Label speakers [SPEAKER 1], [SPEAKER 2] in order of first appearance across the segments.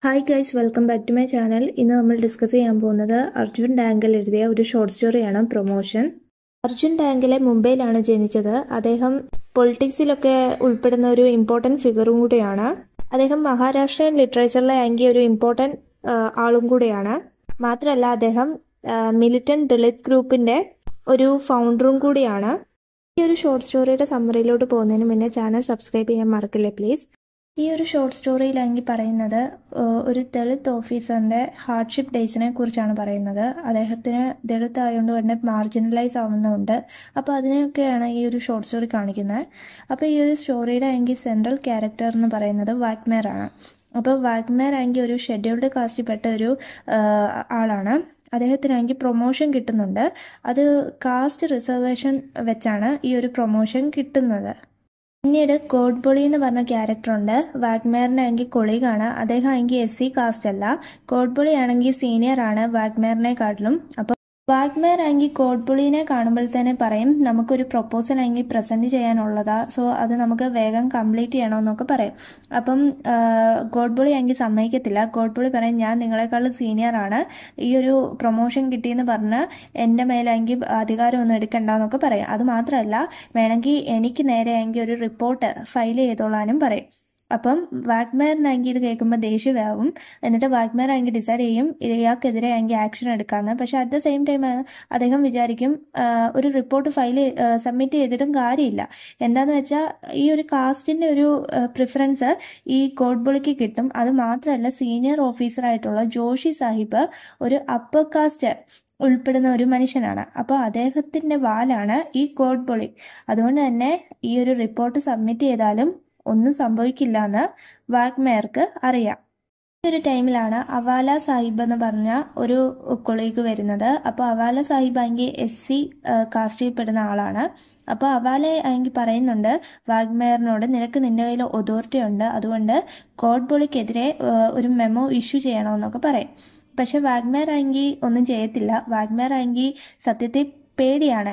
[SPEAKER 1] hi guys welcome back to my channel ഇന്ന് നമ്മൾ discuss ചെയ്യാൻ പോകുന്നത് അർജുൻ ഡാങ്കൽ എഴുതിയ ഒരു ഷോർട്ട് സ്റ്റോറിയാണ് പ്രൊമോഷൻ അർജുൻ ഡാങ്കലെ മുംബൈയിലാണ് ജനിച്ചത് അദ്ദേഹം പൊളിറ്റിക്സിലൊക്കെ ഉൾപ്പെടുന്ന ഒരു ഇമ്പോർട്ടൻറ്റ് ഫിഗറും കൂടിയാണ് അദ്ദേഹം മഹാരാഷ്ട്രൻ ലിറ്ററേച്ചറിലെ ആണെങ്കിൽ ഒരു ഇമ്പോർട്ടൻറ്റ് ആളും കൂടിയാണ് മാത്രമല്ല അദ്ദേഹം മിലിറ്റന്റ് ദളിത് ഗ്രൂപ്പിൻ്റെ ഒരു ഫൗണ്ടറും കൂടിയാണ് ഈ ഒരു ഷോർട്ട് സ്റ്റോറിയുടെ സമ്മറിയിലോട്ട് പോകുന്നതിന് മുന്നേ ചാനൽ സബ്സ്ക്രൈബ് ചെയ്യാൻ മറക്കില്ലേ പ്ലീസ് ഈ ഒരു ഷോർട്ട് സ്റ്റോറിയിലാണെങ്കിൽ പറയുന്നത് ഒരു ദളിത് ഓഫീസറിന്റെ ഹാർഡ്ഷിപ്പ് ഡേയ്സിനെ കുറിച്ചാണ് പറയുന്നത് അദ്ദേഹത്തിന് ദളിത് ആയതുകൊണ്ട് തന്നെ മാർജിനലൈസ് ആവുന്നുണ്ട് അപ്പോൾ അതിനെയൊക്കെയാണ് ഈ ഒരു ഷോർട്ട് സ്റ്റോറി കാണിക്കുന്നത് അപ്പോൾ ഈ ഒരു സ്റ്റോറിയുടെ ആണെങ്കിൽ സെൻട്രൽ ക്യാരക്ടർ എന്ന് പറയുന്നത് വാഗ്മേർ ആണ് അപ്പോൾ വാഗ്മേർ ആണെങ്കിൽ ഒരു ഷെഡ്യൂൾഡ് കാസ്റ്റിൽപ്പെട്ട ഒരു ആളാണ് അദ്ദേഹത്തിനാണെങ്കിൽ പ്രൊമോഷൻ കിട്ടുന്നുണ്ട് അത് കാസ്റ്റ് റിസർവേഷൻ വെച്ചാണ് ഈ ഒരു പ്രൊമോഷൻ കിട്ടുന്നത് പിന്നീട് കോഡ്ബൊളി എന്ന് പറഞ്ഞ ക്യാരക്ടർ ഉണ്ട് വാഗ്മേറിന്റെ ആണെങ്കിൽ കൊളീഗാണ് അദ്ദേഹം ആണെങ്കിൽ എസ് സി കാസ്റ്റ് അല്ല കോഡ്ബൊളി ആണെങ്കിൽ സീനിയർ ആണ് വാഗ്മേറിനെക്കാട്ടിലും അപ്പോൾ വാഗ്മേർ ആണെങ്കിൽ കോഡ്ബുളിനെ കാണുമ്പോൾ തന്നെ പറയും നമുക്കൊരു പ്രൊപ്പോസൽ ആണെങ്കിൽ പ്രസന്റ് ചെയ്യാനുള്ളതാ സോ അത് നമുക്ക് വേഗം കംപ്ലീറ്റ് ചെയ്യണമെന്നൊക്കെ പറയും അപ്പം ഗോഡ്ബുളി ആണെങ്കിൽ സമ്മതിക്കത്തില്ല ഗോഡ്ബുളി പറയും ഞാൻ നിങ്ങളെക്കാളും സീനിയർ ആണ് ഈ ഒരു പ്രൊമോഷൻ കിട്ടിയെന്ന് പറഞ്ഞ് എൻ്റെ മേലാണെങ്കിൽ അധികാരമൊന്നും എടുക്കണ്ടെന്നൊക്കെ പറയും അത് മാത്രമല്ല വേണമെങ്കിൽ എനിക്ക് നേരെ ആണെങ്കിൽ ഒരു റിപ്പോർട്ട് ഫയൽ ചെയ്തോളാനും പറയും അപ്പം വാഗ്മേറിനാണെങ്കിൽ ഇത് കേൾക്കുമ്പോൾ ദേഷ്യമാവും എന്നിട്ട് വാഗ്മേർ ആണെങ്കിൽ ഡിസൈഡ് ചെയ്യും ഇയാൾക്കെതിരെ ആണെങ്കിൽ ആക്ഷൻ എടുക്കാമെന്ന് പക്ഷെ അറ്റ് ദ സെയിം ടൈം അദ്ദേഹം വിചാരിക്കും ഒരു റിപ്പോർട്ട് ഫയൽ സബ്മിറ്റ് ചെയ്തിട്ടും കാര്യമില്ല എന്താന്ന് വെച്ചാൽ ഈ ഒരു കാസ്റ്റിന്റെ ഒരു പ്രിഫറൻസ് ഈ കോഡ്ബുളിക്ക് കിട്ടും അത് മാത്രമല്ല സീനിയർ ഓഫീസറായിട്ടുള്ള ജോഷി സാഹിബ് ഒരു അപ്പർ കാസ്റ്റ് ഉൾപ്പെടുന്ന ഒരു മനുഷ്യനാണ് അപ്പോൾ അദ്ദേഹത്തിന്റെ വാലാണ് ഈ കോഡ്ബൊളി അതുകൊണ്ട് തന്നെ ഈ ഒരു റിപ്പോർട്ട് സബ്മിറ്റ് ചെയ്താലും ഒന്നും സംഭവിക്കില്ല എന്ന് വാഗ്മേർക്ക് അറിയാം ഈ ഒരു ടൈമിലാണ് അവാല സാഹിബ് എന്ന് പറഞ്ഞ ഒരു കൊളീഗ് വരുന്നത് അപ്പോൾ അവാല സാഹിബ് ആണെങ്കിൽ എസ് സി കാസ്റ്റിൽ പെടുന്ന ആളാണ് അപ്പോൾ അവാല ആണെങ്കിൽ പറയുന്നുണ്ട് വാഗ്മേറിനോട് നിനക്ക് നിന്റെ കയ്യിൽ ഒതോറിറ്റി ഉണ്ട് അതുകൊണ്ട് കോഡ്ബോളിക്കെതിരെ ഒരു മെമ്മോ ഇഷ്യൂ ചെയ്യണമെന്നൊക്കെ പറയും പക്ഷെ വാഗ്മേർ ആണെങ്കിൽ ഒന്നും ചെയ്യത്തില്ല വാഗ്മേർ ആണെങ്കിൽ സത്യത്തിൽ പേടിയാണ്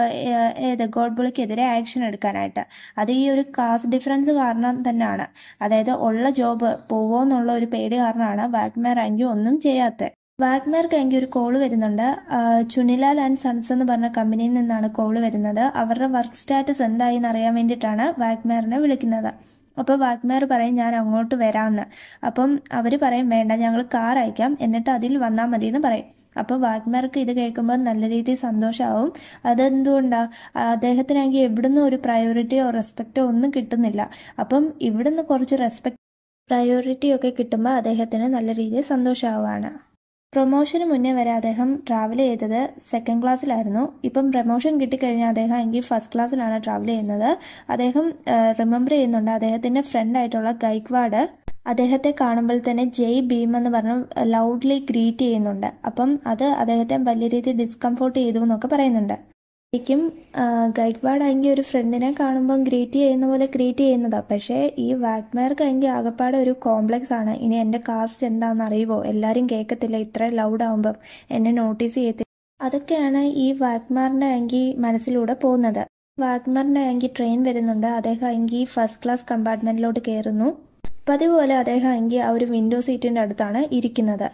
[SPEAKER 1] ഏത് ഗോഡ്ബുളിക്കെതിരെ ആക്ഷൻ എടുക്കാനായിട്ട് അത് ഈ ഒരു കാസ്റ്റ് ഡിഫറൻസ് കാരണം തന്നെയാണ് അതായത് ഉള്ള ജോബ് പോവോ എന്നുള്ള ഒരു പേടി കാരണമാണ് വാഗ്മേർ ആണെങ്കിൽ ഒന്നും ചെയ്യാത്തത് വാഗ്മേർക്ക് ആണെങ്കിൽ ഒരു കോള് വരുന്നുണ്ട് ചുനിലാൽ ആൻഡ് സൺസ് എന്ന് പറഞ്ഞ കമ്പനിയിൽ നിന്നാണ് കോള് വരുന്നത് അവരുടെ വർക്ക് സ്റ്റാറ്റസ് എന്തായി എന്നറിയാൻ വേണ്ടിയിട്ടാണ് വാഗ്മേറിനെ വിളിക്കുന്നത് അപ്പോൾ വാഗ്മേർ പറയും ഞാൻ അങ്ങോട്ട് വരാമെന്ന് അപ്പം അവർ പറയും വേണ്ട ഞങ്ങൾ കാർ അയക്കാം എന്നിട്ട് അതിൽ വന്നാൽ മതി എന്ന് പറയും അപ്പോൾ വാഗ്മേർക്ക് ഇത് കേൾക്കുമ്പോൾ നല്ല രീതിയിൽ സന്തോഷമാവും അതെന്തുകൊണ്ടാ അദ്ദേഹത്തിനാണെങ്കിൽ എവിടുന്ന് ഒരു പ്രയോറിറ്റിയോ റെസ്പെക്റ്റോ ഒന്നും കിട്ടുന്നില്ല അപ്പം ഇവിടുന്ന് കുറച്ച് റെസ്പെക്ട് പ്രയോറിറ്റി ഒക്കെ കിട്ടുമ്പോൾ അദ്ദേഹത്തിന് നല്ല രീതിയിൽ സന്തോഷമാവുകയാണ് പ്രൊമോഷന് മുന്നേ വരെ അദ്ദേഹം ട്രാവൽ ചെയ്തത് സെക്കൻഡ് ക്ലാസ്സിലായിരുന്നു ഇപ്പം പ്രൊമോഷൻ കിട്ടിക്കഴിഞ്ഞാൽ അദ്ദേഹം എങ്കിൽ ഫസ്റ്റ് ക്ലാസ്സിലാണ് ട്രാവൽ ചെയ്യുന്നത് അദ്ദേഹം റിമെമ്പർ ചെയ്യുന്നുണ്ട് അദ്ദേഹത്തിൻ്റെ ഫ്രണ്ടായിട്ടുള്ള ഗൈക്വാഡ് അദ്ദേഹത്തെ കാണുമ്പോൾ തന്നെ ജയ് ഭീം എന്ന് പറഞ്ഞ് ലൗഡ്ലി ഗ്രീറ്റ് ചെയ്യുന്നുണ്ട് അപ്പം അത് അദ്ദേഹത്തെ വലിയ രീതിയിൽ ഡിസ്കംഫോർട്ട് ചെയ്തു എന്നൊക്കെ പറയുന്നുണ്ട് ശരിക്കും ഗൈഡ്വാഡ് ആണെങ്കിൽ ഒരു ഫ്രണ്ടിനെ കാണുമ്പം ഗ്രീറ്റ് ചെയ്യുന്ന പോലെ ഗ്രീറ്റ് ചെയ്യുന്നതാണ് പക്ഷേ ഈ വാഗ്മേർക്ക് ആണെങ്കിൽ ആകപ്പാടെ ഒരു കോംപ്ലക്സ് ആണ് ഇനി എൻ്റെ കാസ്റ്റ് എന്താണെന്ന് അറിയുമോ എല്ലാവരും കേൾക്കത്തില്ല ഇത്ര ലൗഡ് ആകുമ്പം എന്നെ നോട്ടീസ് ചെയ്യത്തില്ല അതൊക്കെയാണ് ഈ വാഗ്മാറിൻ്റെ ആണെങ്കിൽ മനസ്സിലൂടെ പോകുന്നത് വാഗ്മറിൻ്റെ ആണെങ്കിൽ ട്രെയിൻ വരുന്നുണ്ട് അദ്ദേഹം ആണെങ്കിൽ ഫസ്റ്റ് ക്ലാസ് കമ്പാർട്ട്മെൻറ്റിലോട്ട് കയറുന്നു പതിപോലെ അദ്ദേഹം എങ്കിൽ ആ ഒരു വിൻഡോ സീറ്റിൻ്റെ അടുത്താണ് ഇരിക്കുന്നത്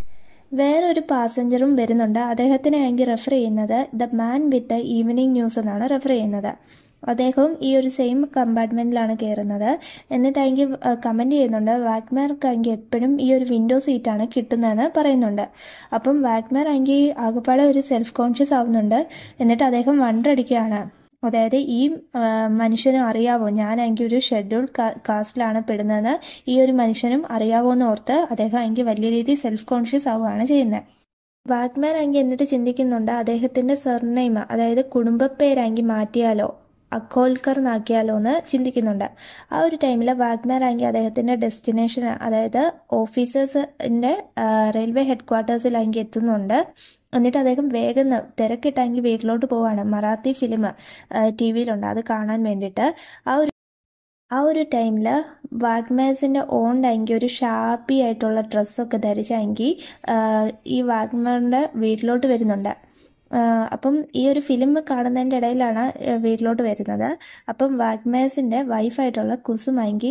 [SPEAKER 1] വേറൊരു പാസഞ്ചറും വരുന്നുണ്ട് അദ്ദേഹത്തിനെ ആണെങ്കിൽ റെഫർ ചെയ്യുന്നത് the man with the evening news എന്നാണ് റെഫർ ചെയ്യുന്നത് അദ്ദേഹവും ഈ ഒരു സെയിം കമ്പാർട്ട്മെൻറ്റിലാണ് കയറുന്നത് എന്നിട്ടാണെങ്കിൽ കമൻറ്റ് ചെയ്യുന്നുണ്ട് വാഗ്മേർക്ക് ആണെങ്കിൽ എപ്പോഴും ഈ ഒരു വിൻഡോ സീറ്റാണ് കിട്ടുന്നതെന്ന് പറയുന്നുണ്ട് അപ്പം വാഗ്മേർ ആണെങ്കിൽ ആകെപ്പാടെ ഒരു സെൽഫ് കോൺഷ്യസ് ആവുന്നുണ്ട് എന്നിട്ട് അദ്ദേഹം വണ്ടടിക്കുകയാണ് അതായത് ഈ മനുഷ്യനും അറിയാവോ ഞാനെങ്കിൽ ഒരു ഷെഡ്യൂൾ കാസ്റ്റിലാണ് പെടുന്നതെന്ന് ഈ ഒരു മനുഷ്യനും അറിയാവോ എന്ന് ഓർത്ത് അദ്ദേഹം എനിക്ക് വലിയ രീതിയിൽ സെൽഫ് കോൺഷ്യസ് ആവുകയാണ് ചെയ്യുന്നത് വാഗ്മേർ ആണെങ്കിൽ എന്നിട്ട് ചിന്തിക്കുന്നുണ്ട് അദ്ദേഹത്തിന്റെ സർനെയിം അതായത് കുടുംബ പേരാങ്കിൽ മാറ്റിയാലോ അക്കോൽക്കർ എന്നാക്കിയാലോ എന്ന് ചിന്തിക്കുന്നുണ്ട് ആ ഒരു ടൈമിൽ വാഗ്മേർ ആണെങ്കിൽ അദ്ദേഹത്തിന്റെ ഡെസ്റ്റിനേഷൻ അതായത് ഓഫീസേഴ്സിന്റെ റെയിൽവേ ഹെഡ് ക്വാർട്ടേഴ്സിലാണെങ്കിൽ എത്തുന്നുണ്ട് എന്നിട്ട് അദ്ദേഹം വേഗം തിരക്കിട്ടാങ്കിൽ വീട്ടിലോട്ട് പോവാണ് മറാത്തി ഫിലിം ടി വിയിലുണ്ട് അത് കാണാൻ വേണ്ടിയിട്ട് ആ ഒരു ആ ഒരു ടൈമിൽ വാഗ്മേഴ്സിൻ്റെ ഓണ്ടായെങ്കിൽ ഒരു ഷാപ്പി ആയിട്ടുള്ള ഡ്രസ്സൊക്കെ ധരിച്ചെങ്കിൽ ഈ വാഗ്മേറിൻ്റെ വീട്ടിലോട്ട് വരുന്നുണ്ട് അപ്പം ഈ ഒരു ഫിലിം കാണുന്നതിൻ്റെ ഇടയിലാണ് വീട്ടിലോട്ട് വരുന്നത് അപ്പം വാഗ്മേഴ്സിൻ്റെ വൈഫായിട്ടുള്ള കുസുമെങ്കിൽ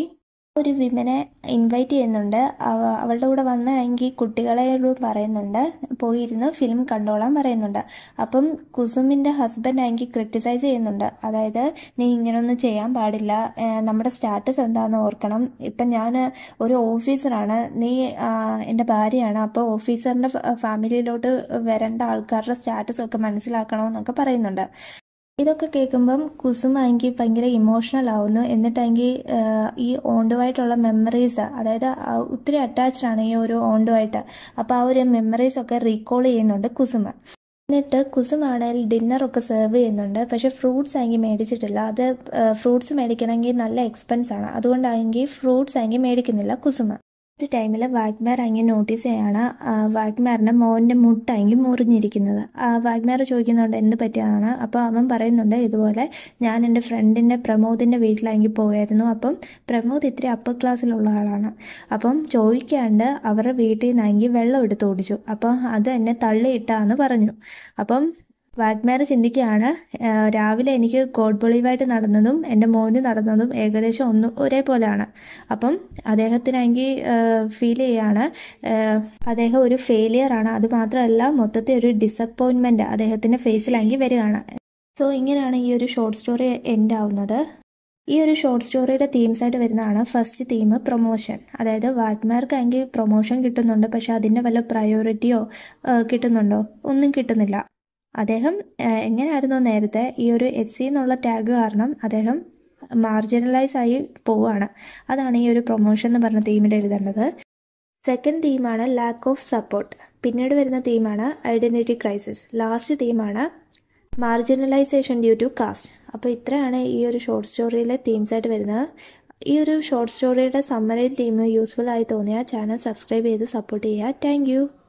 [SPEAKER 1] ഒരു വിമനെ ഇൻവൈറ്റ് ചെയ്യുന്നുണ്ട് അവ- അവളുടെ കൂടെ വന്നെങ്കിൽ കുട്ടികളോട് പറയുന്നുണ്ട് പോയിരുന്ന് ഫിലിം കണ്ടോളാൻ പറയുന്നുണ്ട് അപ്പം കുസുമിൻ്റെ ഹസ്ബൻഡ് ആണെങ്കിൽ ക്രിട്ടിസൈസ് ചെയ്യുന്നുണ്ട് അതായത് നീ ഇങ്ങനൊന്നും ചെയ്യാൻ പാടില്ല ഏഹ് നമ്മുടെ സ്റ്റാറ്റസ് എന്താണെന്ന് ഓർക്കണം ഇപ്പം ഞാൻ ഒരു ഓഫീസറാണ് നീ ആഹ് എൻ്റെ ഭാര്യയാണ് അപ്പോൾ ഓഫീസറിൻ്റെ ഫാമിലിയിലോട്ട് വരേണ്ട ആൾക്കാരുടെ സ്റ്റാറ്റസ് ഒക്കെ മനസ്സിലാക്കണമെന്നൊക്കെ പറയുന്നുണ്ട് ഇതൊക്കെ കേൾക്കുമ്പം കുസുമാണെങ്കിൽ ഭയങ്കര ഇമോഷണൽ ആവുന്നു എന്നിട്ടാണെങ്കിൽ ഈ ഓണ്ടുമായിട്ടുള്ള മെമ്മറീസ് അതായത് ആ ഒത്തിരി അറ്റാച്ച്ഡ് ആണ് ഈ ഒരു ഓണ്ടുമായിട്ട് അപ്പോൾ ആ ഒരു മെമ്മറീസ് ഒക്കെ റീകോൾ ചെയ്യുന്നുണ്ട് കുസുമ എന്നിട്ട് കുസുമാണെങ്കിൽ ഡിന്നറൊക്കെ സെർവ് ചെയ്യുന്നുണ്ട് പക്ഷെ ഫ്രൂട്ട്സ് ആണെങ്കിൽ മേടിച്ചിട്ടില്ല അത് ഫ്രൂട്ട്സ് മേടിക്കണമെങ്കിൽ നല്ല എക്സ്പെൻസ് ആണ് അതുകൊണ്ടാണെങ്കിൽ ഫ്രൂട്ട്സ് ആണെങ്കിൽ മേടിക്കുന്നില്ല കുസുമ ഒരു ടൈമിൽ വാഗ്മാർ ആണെങ്കിൽ നോട്ടീസ് ചെയ്യാണ് ആ, വാഗ്മാറിൻ്റെ മോൻ്റെ മുട്ടാണെങ്കിൽ മുറിഞ്ഞിരിക്കുന്നത് ആ, വാഗ്മാർ ചോദിക്കുന്നുണ്ട് എന്ത് പറ്റിയാണ് അപ്പോൾ അവൻ പറയുന്നുണ്ട് ഇതുപോലെ ഞാൻ എൻ്റെ ഫ്രണ്ടിൻ്റെ പ്രമോദിൻ്റെ വീട്ടിലാണെങ്കിൽ പോയായിരുന്നു അപ്പം പ്രമോദ് ഇത്തിരി അപ്പർ ക്ലാസ്സിലുള്ള ആളാണ് അപ്പം ചോദിക്കാണ്ട് അവരുടെ വീട്ടിൽ നിന്നാണെങ്കിൽ വെള്ളം എടുത്ത് ഓടിച്ചു അപ്പം അത് എന്നെ തള്ളിയിട്ടാന്ന് പറഞ്ഞു അപ്പം വാഗ്മാർ ചിന്തിക്കുകയാണ് ആ, രാവിലെ എനിക്ക് കോഡ് ബൊളീവായിട്ട് നടന്നതും എൻ്റെ മോന് നടന്നതും ഏകദേശം ഒന്ന് ഒരേപോലെയാണ് അപ്പം അദ്ദേഹത്തിനാണെങ്കിൽ ഫീൽ ചെയ്യാണ് ആ, അദ്ദേഹം ഒരു ഫെയിലിയർ ആണ് അത് മാത്രമല്ല മൊത്തത്തിൽ ഒരു ഡിസപ്പോയിൻമെൻറ്റ് അദ്ദേഹത്തിൻ്റെ ഫേസിലാണെങ്കിൽ വരികയാണ് സോ ഇങ്ങനെയാണ് ഈ ഒരു ഷോർട്ട് സ്റ്റോറി എൻഡ് ആവുന്നത് ഈ ഒരു ഷോർട്ട് സ്റ്റോറിയുടെ തീംസ് ആയിട്ട് വരുന്നതാണ് ഫസ്റ്റ് തീം പ്രൊമോഷൻ അതായത് വാഗ്മാർക്കാണെങ്കിൽ പ്രൊമോഷൻ കിട്ടുന്നുണ്ട് പക്ഷെ അതിൻ്റെ വല്ല പ്രയോറിറ്റിയോ കിട്ടുന്നുണ്ടോ ഒന്നും കിട്ടുന്നില്ല അദ്ദേഹം ഏഹ്, എങ്ങനെയായിരുന്നു നേരത്തെ ഈ ഒരു എസ് സി എന്നുള്ള ടാഗ് കാരണം അദ്ദേഹം മാർജിനലൈസ് ആയി പോവുകയാണ് അതാണ് ഈ ഒരു പ്രൊമോഷൻ എന്ന് പറഞ്ഞ തീമിൽ എഴുതേണ്ടത് സെക്കൻഡ് തീമാണ് ലാക്ക് ഓഫ് സപ്പോർട്ട് പിന്നീട് വരുന്ന തീമാണ് ഐഡൻറ്റിറ്റി ക്രൈസിസ് ലാസ്റ്റ് തീമാണ് മാർജിനലൈസേഷൻ ഡ്യൂ ടു കാസ്റ്റ് അപ്പോൾ ഇത്രയാണ് ഈ ഒരു ഷോർട്ട് സ്റ്റോറിയിലെ തീംസ് ആയിട്ട് വരുന്നത് ഈ ഒരു ഷോർട്ട് സ്റ്റോറിയുടെ സമ്മറിയും തീമും യൂസ്ഫുൾ ആയി തോന്നിയാൽ ചാനൽ സബ്സ്ക്രൈബ് ചെയ്ത് സപ്പോർട്ട് ചെയ്യുക താങ്ക്